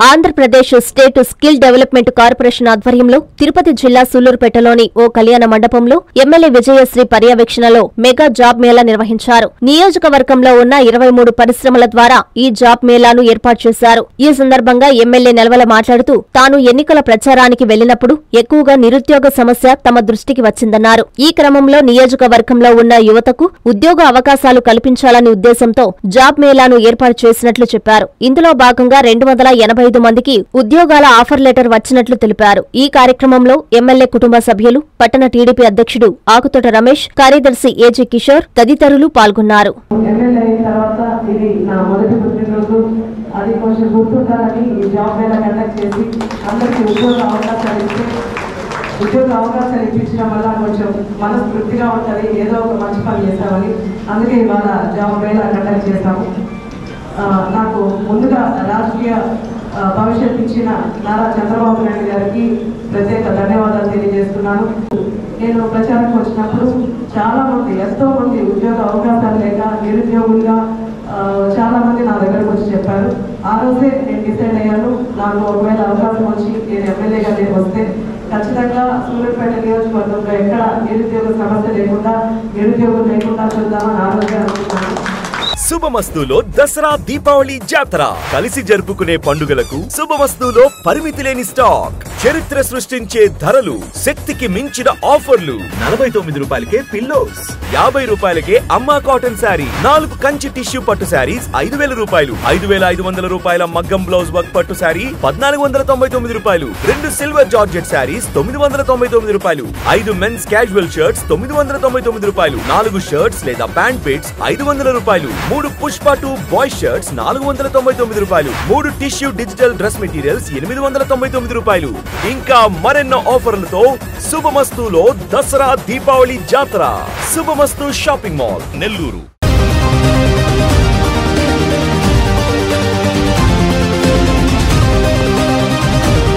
Andhra Pradesh state skill development corporation ఆధ్వర్యంలో తిరుపతి జిల్లా సూలూరుపేటలోని ఓ కళ్యాణ మండపంలో ఎమ్మెల్యే విజయశ్రీ పర్యవేక్షణలో మెగా జాబ్ మేళా నిర్వహించారు నియోజకవర్గంలో ఉన్న ఇరవై మూడు పరిశ్రమల ద్వారా ఈ జాబ్ మేళాను ఏర్పాటు చేశారు ఈ సందర్భంగా ఎమ్మెల్యే నెలవల మాట్లాడుతూ తాను ఎన్నికల ప్రచారానికి వెళ్లినప్పుడు ఎక్కువగా నిరుద్యోగ సమస్య తమ దృష్టికి వచ్చిందన్నారు ఈ క్రమంలో నియోజకవర్గంలో ఉన్న యువతకు ఉద్యోగ అవకాశాలు కల్పించాలనే ఉద్దేశంతో జాబ్ మేళాను ఏర్పాటు చేసినట్లు చెప్పారు ఇందులో భాగంగా రెండు వందల ఎనభై ఐదు మందికి ఉద్యోగాల ఆఫర్ లెటర్ వచ్చినట్లు తెలిపారు ఈ కార్యక్రమంలో ఎమ్మెల్యే కుటుంబ సభ్యులు పట్టణ టీడీపీ అధ్యక్షుడు ఆకుతోట రమేష్ కార్యదర్శి ఏజీ కిషోర్ తదితరులు పాల్గొన్నారు ఎమ్మెల్యే అయిన తర్వాత ఇది నా మొదటి పుట్టినరోజు అది కొంచెం గుర్తుంటారని ఈ జాబ్ మేళ కండక్ట్ చేసి అందరికీ ఉద్యోగ అవకాశాలు ఇచ్చి ఉద్యోగ అవకాశాలు ఇప్పించడం వల్ల కొంచెం మనస్ఫూర్తిగా ఉంటుంది ఏదో ఒక మంచి పని చేస్తామని అందుకే ఇవాళ జాబ్ మేళ కండక్ట్ చేస్తాము ఆ, నాకు ముందుగా రాజకీయ ఆ, భవిష్యత్తు ఇచ్చిన నారా చంద్రబాబు నాయుడు గారికి ప్రత్యేక ధన్యవాదాలు తెలియజేస్తున్నాను నేను ప్రచారంకి వచ్చినప్పుడు చాలా మంది ఎంతో మంది ఉద్యోగ అవకాశాలు లేక నిరుద్యోగులుగా ఆ, చాలా మంది నా దగ్గరకు వచ్చి చెప్పారు ఆ రోజే నేను డిసైడ్ అయ్యాను నాకు ఒకవేళ అవకాశం వచ్చి నేను ఎమ్మెల్యేగా నేను వస్తే ఖచ్చితంగా సూర్యాపేట నియోజకవర్గంలో ఎక్కడ నిరుద్యోగ సమస్య లేకుండా నిరుద్యోగం లేకుండా చూద్దామని ఆ రోజే అనుకున్నాను శుభమస్తులో దసరా దీపావళి జాతర కలిసి జరుపుకునే పండుగలకు శుభమస్తులో పరిమితి లేని స్టాక్ చరిత్ర సృష్టించే ధరలు శక్తికి మించిన ఆఫర్లు నలభై తొమ్మిది రూపాయలకే పిల్లోస్ యాభై రూపాయలకే అమ్మా కాటన్ శారీ నాలుగు కంచి టిష్యూ పట్టు శారీస్ ఐదు వేల రూపాయలు ఐదు వేల ఐదు వందల రూపాయల మగ్గం బ్లౌజ్ వర్క్ పట్టు శారీ పద్నాలుగు వందల తొంభై తొమ్మిది రూపాయలు రెండు సిల్వర్ జార్జెట్ శారీస్ తొమ్మిది వందల తొంభై తొమ్మిది రూపాయలు ఐదు మెన్స్ క్యాజువల్ షర్ట్స్ తొమ్మిది వందల తొంభై తొమ్మిది రూపాయలు నాలుగు షర్ట్స్ లేదా ప్యాంట్ పిట్స్ ఐదు వందల రూపాయలు మూడు పుష్ప టూ బాయ్ షర్ట్స్ నాలుగు వందల తొంభై తొమ్మిది రూపాయలు మూడు టిష్యూ డిజిటల్ డ్రెస్ మెటీరియల్స్ ఎనిమిది వందల తొంభై తొమ్మిది రూపాయలు ఇంకా మరెన్నో ఆఫర్లతో శుభమస్తులో దసరా దీపావళి జాతర శుభమస్తు షాపింగ్ మాల్ నెల్లూరు